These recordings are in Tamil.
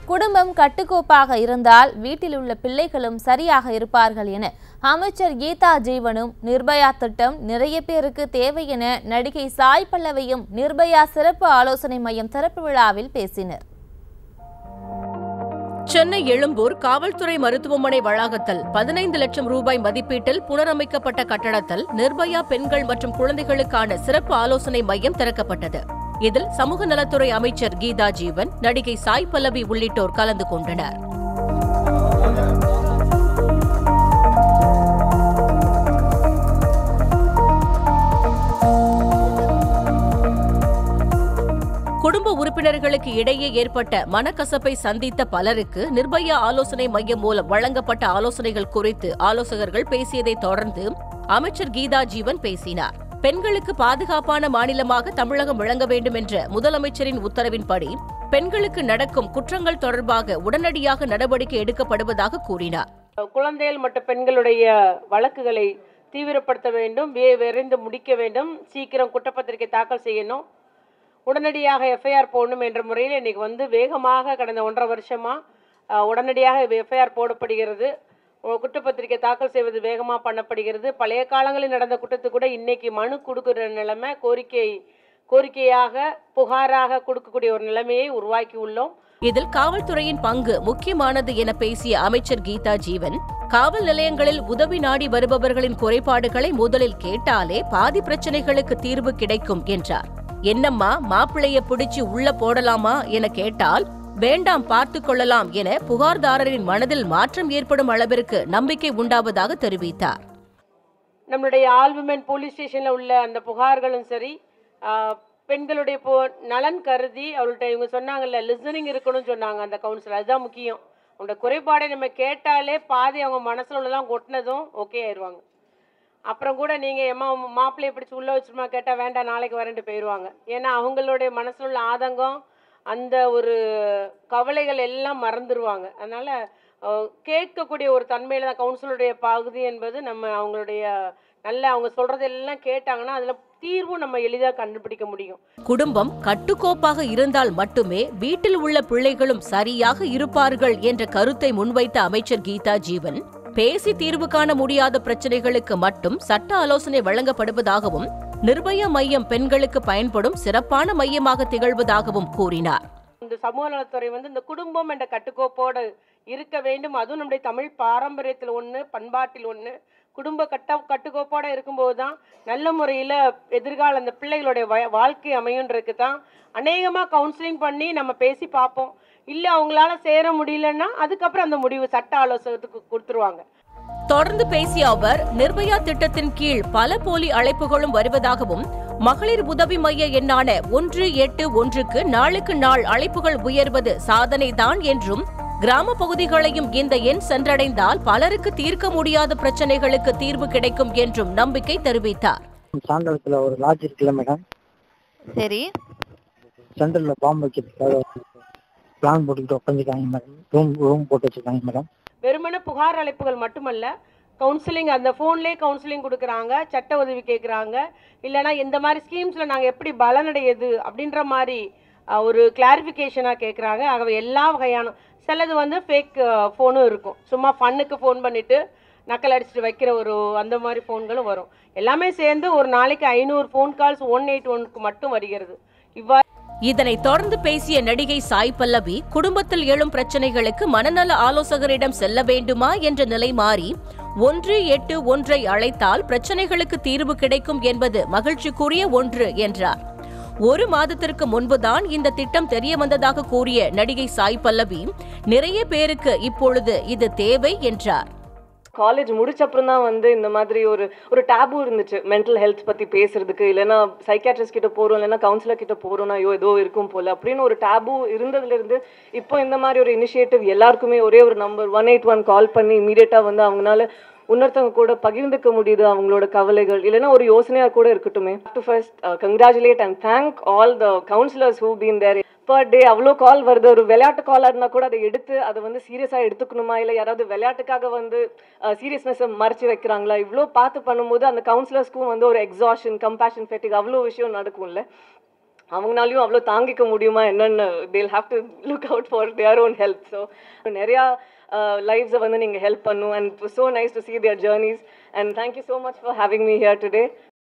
குடும்பம் கட்டுக்கோப்பாக இருந்தால் வீட்டில் உள்ள பிள்ளைகளும் சரியாக இருப்பார்கள் என அமைச்சர் கீதா ஜீவனும் நிர்பயா திட்டம் நிறைய பேருக்கு தேவை என நடிகை சாய் பல்லவியும் நிர்பயா சிறப்பு ஆலோசனை மையம் திறப்பு விழாவில் பேசினர் சென்னை எழும்பூர் காவல்துறை மருத்துவமனை வளாகத்தில் பதினைந்து லட்சம் ரூபாய் மதிப்பீட்டில் புனரமைக்கப்பட்ட கட்டடத்தில் நிர்பயா பெண்கள் மற்றும் குழந்தைகளுக்கான சிறப்பு ஆலோசனை மையம் திறக்கப்பட்டது இதில் சமூக நலத்துறை அமைச்சர் கீதா ஜீவன் நடிகை சாய் பல்லவி உள்ளிட்டோர் கலந்து கொண்டனர் குடும்ப உறுப்பினர்களுக்கு இடையே ஏற்பட்ட மனக்கசப்பை சந்தித்த பலருக்கு நிர்பயா ஆலோசனை மையம் மூலம் வழங்கப்பட்ட ஆலோசனைகள் குறித்து ஆலோசகர்கள் பேசியதை தொடர்ந்து அமைச்சர் கீதா ஜீவன் பேசினார் பெண்களுக்கு பாதுகாப்பான மாநிலமாக தமிழகம் விளங்க வேண்டும் என்ற முதலமைச்சரின் உத்தரவின்படி பெண்களுக்கு நடக்கும் குற்றங்கள் தொடர்பாக உடனடியாக நடவடிக்கை எடுக்கப்படுவதாக கூறினார் குழந்தைகள் மற்றும் பெண்களுடைய வழக்குகளை தீவிரப்படுத்த வேண்டும் வே- விரைந்து முடிக்க வேண்டும் சீக்கிரம் குற்றப்பத்திரிகை தாக்கல் செய்யணும் உடனடியாக எஃப்ஐஆர் போடணும் என்ற முறையில் இன்னைக்கு வந்து வேகமாக கடந்த ஒன்றரை வருஷமாக உடனடியாக எஃப்ஐஆர் போடப்படுகிறது உ- குற்றப்பத்திரிகை தாக்கல் செய்வது வேகமாக பண்ணப்படுகிறது பழைய காலங்களில் நடந்த குற்றத்துக்கு கூட இன்னைக்கு மனு கொடுக்குற நிலைமை கோரிக்கை கோரிக்கையாக புகாராக கொடுக்கக்கூடிய ஒரு நிலைமையை உருவாக்கி உள்ளோம் இதில் காவல்துறையின் பங்கு முக்கியமானது என பேசிய அமைச்சர் கீதா ஜீவன் காவல் நிலையங்களில் உதவி நாடி வருபவர்களின் குறைபாடுகளை முதலில் கேட்டாலே பாதி பிரச்சனைகளுக்கு தீர்வு கிடைக்கும் என்றார் என்னம்மா மாப்பிளைய பிடிச்சு உள்ள போடலாமா என கேட்டால் வேண்டாம் பார்த்து கொள்ளலாம் என புகார்தாரரின் மனதில் மாற்றம் ஏற்படும் அளவிற்கு நம்பிக்கை உண்டாவதாக தெரிவித்தார் நம்மளுடைய ஆல்விமென் போலீஸ் ஸ்டேஷனில் உள்ள அந்த புகார்களும் சரி ஆஹ், பெண்களுடைய போ நலன் கருதி அவள்கிட்ட இவங்க சொன்னாங்கல்ல லிசனிங் இருக்கணும்னு சொன்னாங்க அந்த கவுன்சிலர் அதுதான் முக்கியம் அவங்களோட குறைபாடை நம்ம கேட்டாலே பாதி அவங்க மனசுல உள்ளதெல்லாம் கொட்டினதும் ஓகே ஆயிடுவாங்க அப்புறம் கூட நீங்கள் எம்மா மாப்பிள்ளையை பிடிச்சி உள்ளே வச்சுருமா கேட்டால் வேண்டாம் நாளைக்கு வரேன்ட்டு போயிடுவாங்க ஏன்னா அவங்களுடைய மனசுல உள்ள ஆதங்கம் அந்த ஒரு கவலைகள் எல்லாம் மறந்துடுவாங்க அதனால் கேட்கக்கூடிய ஒரு தன்மையில் தான் கவுன்சிலருடைய பகுதி என்பது நம்ம அவங்களுடைய நல்ல அவங்க சொல்கிறதெல்லாம் கேட்டாங்கன்னா அதில் தீர்வும் நம்ம எளிதாக கண்டுபிடிக்க முடியும் குடும்பம் கட்டுக்கோப்பாக இருந்தால் மட்டுமே வீட்டில் உள்ள பிள்ளைகளும் சரியாக இருப்பார்கள் என்ற கருத்தை முன்வைத்த அமைச்சர் கீதா ஜீவன் பேசி தீர்வு காண முடியாத பிரச்சனைகளுக்கு மட்டும் சட்ட ஆலோசனை வழங்கப்படுவதாகவும் நிர்பயா மையம் பெண்களுக்கு பயன்படும் சிறப்பான மையமாக திகழ்வதாகவும் கூறினார் இந்த சமூக நலத்துறை வந்து இந்த குடும்பம் என்ற கட்டுக்கோப்போடு இருக்க வேண்டும் அதுவும் நம்முடைய தமிழ் பாரம்பரியத்தில் ஒன்று பண்பாட்டில் ஒன்று குடும்ப கட்ட கட்டுக்கோப்போடு இருக்கும்போது தான் நல்ல முறையில் எதிர்கால அந்த பிள்ளைகளுடைய வ- வாழ்க்கை அமையுன்றதுக்கு தான் அநேகமாக கவுன்சிலிங் பண்ணி நம்ம பேசி பார்ப்போம் இல்லை அவங்களால சேர முடியலன்னா அதுக்கப்புறம் அந்த முடிவு சட்ட ஆலோசகத்துக்கு கொடுத்துருவாங்க தொடர்ந்து பேசிய அவர் நிர்பயா திட்டத்தின் கீழ் பல போலி அழைப்புகளும் வருவதாகவும் மகளிர் உதவி மைய எண்ணான ஒன்று எட்டு ஒன்றுக்கு நாளுக்கு நாள் அழைப்புகள் உயர்வது சாதனைதான் என்றும் கிராம பகுதிகளையும் இந்த எண் சென்றடைந்தால் பலருக்கு தீர்க்க முடியாத பிரச்சனைகளுக்கு தீர்வு கிடைக்கும் என்றும் நம்பிக்கை தெரிவித்தார் சாண்டலத்தில் ஒரு லாட்ஜ் இருக்குல்ல மேடம் சரி சென்டரில் பாம்பு வைக்கிறதுக்காக பிளான் போட்டுக்கிட்டு உட்காந்துருக்காங்க மேடம் ரூம் ரூம் போட்டு வச்சிருக்காங்க மேடம் வெறுமனே புகார் அழைப்புகள் மட்டுமல்ல கவுன்சிலிங் அந்த ஃபோன்லேயே கவுன்சிலிங் கொடுக்குறாங்க சட்ட உதவி கேட்குறாங்க இல்லைனா இந்த மாதிரி ஸ்கீம்ஸில் நாங்கள் எப்படி பலனடையுது அப்படின்ற மாதிரி அஹ், ஒரு கிளாரிஃபிகேஷனாக கேட்குறாங்க ஆகவே எல்லா வகையான சிலது வந்து ஃபேக் ஃபோனும் இருக்கும் சும்மா ஃபன்னுக்கு ஃபோன் பண்ணிவிட்டு நக்கல் அடிச்சுட்டு வைக்கிற ஒரு அந்த மாதிரி ஃபோன்களும் வரும் எல்லாமே சேர்ந்து ஒரு நாளைக்கு ஐநூறு ஃபோன் கால்ஸ் ஒன் எயிட் ஒன்க்கு மட்டும் வருகிறது இவ்வாறு இதனை தொடர்ந்து பேசிய நடிகை சாய் பல்லவி குடும்பத்தில் எழும் பிரச்சனைகளுக்கு மனநல ஆலோசகரிடம் செல்ல வேண்டுமா என்ற நிலை மாறி ஒன்று எட்டு ஒன்றை அழைத்தால் பிரச்சனைகளுக்கு தீர்வு கிடைக்கும் என்பது மகிழ்ச்சிக்குரிய ஒன்று என்றார் ஒரு மாதத்திற்கு முன்புதான் இந்த திட்டம் தெரிய வந்ததாக கூறிய நடிகை சாய் பல்லவி நிறைய பேருக்கு இப்பொழுது இது தேவை என்றார் காலேஜ் முடிச்ச அப்புறம் தான் வந்து இந்த மாதிரி ஒரு ஒரு டேபு இருந்துச்சு மென்டல் ஹெல்த் பத்தி பேசுறதுக்கு இல்லைன்னா சைக்காட்ரிஸ்ட் கிட்ட போறோம் இல்லைன்னா கவுன்சிலர் கிட்ட போறோம்னா ஐயோ ஏதோ இருக்கும் போல அப்படின்னு ஒரு டேபு இருந்ததுல இருந்து இப்போ இந்த மாதிரி ஒரு இனிஷியேட்டிவ் எல்லாருக்குமே ஒரே ஒரு number one eight one call பண்ணி இமீடியட்டா வந்து அவங்களால இன்னொருத்தவங்க கூட பகிர்ந்துக்க முடியுது அவங்களோட கவலைகள் இல்லைன்னா ஒரு யோசனையா கூட இருக்கட்டுமே to first congratulate and thank all the councillors who been there per day அவ்வளோ கால் வருது ஒரு விளையாட்டு காலாக இருந்தால் கூட அதை எடுத்து அதை வந்து சீரியஸாக எடுத்துக்கணுமா இல்லை யாராவது விளையாட்டுக்காக வந்து சீரியஸ்னஸை மறைச்சு வைக்கிறாங்களா இவ்வளோ பார்த்து பண்ணும்போது அந்த கவுன்சிலர்ஸ்க்கும் வந்து ஒரு எக்ஸாஷன் கம்பேஷன் ஃபெட்டிக் அவ்வளோ விஷயம் நடக்கும்ல அவங்களாலையும் அவ்வளோ தாங்கிக்க முடியுமா என்னன்னு they'll have to look out for their own health so நிறையா லைஃப்ஸை வந்து நீங்கள் ஹெல்ப் பண்ணும் and so nice to see their journeys and thank you so much for having me here today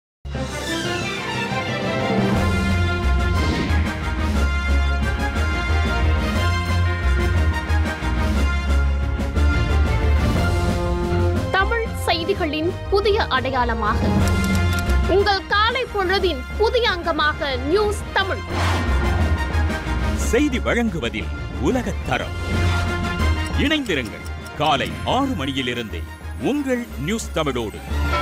Tamil செய்திகளின் புதிய அடையாளமாக உங்கள் காலை பொழுதின் புதிய அங்கமாக நியூஸ் தமிழ் செய்தி வழங்குவதில் உலகத் தரம் இணைந்திருங்கள் காலை ஆறு மணியிலிருந்தே உங்கள் நியூஸ் தமிழோடு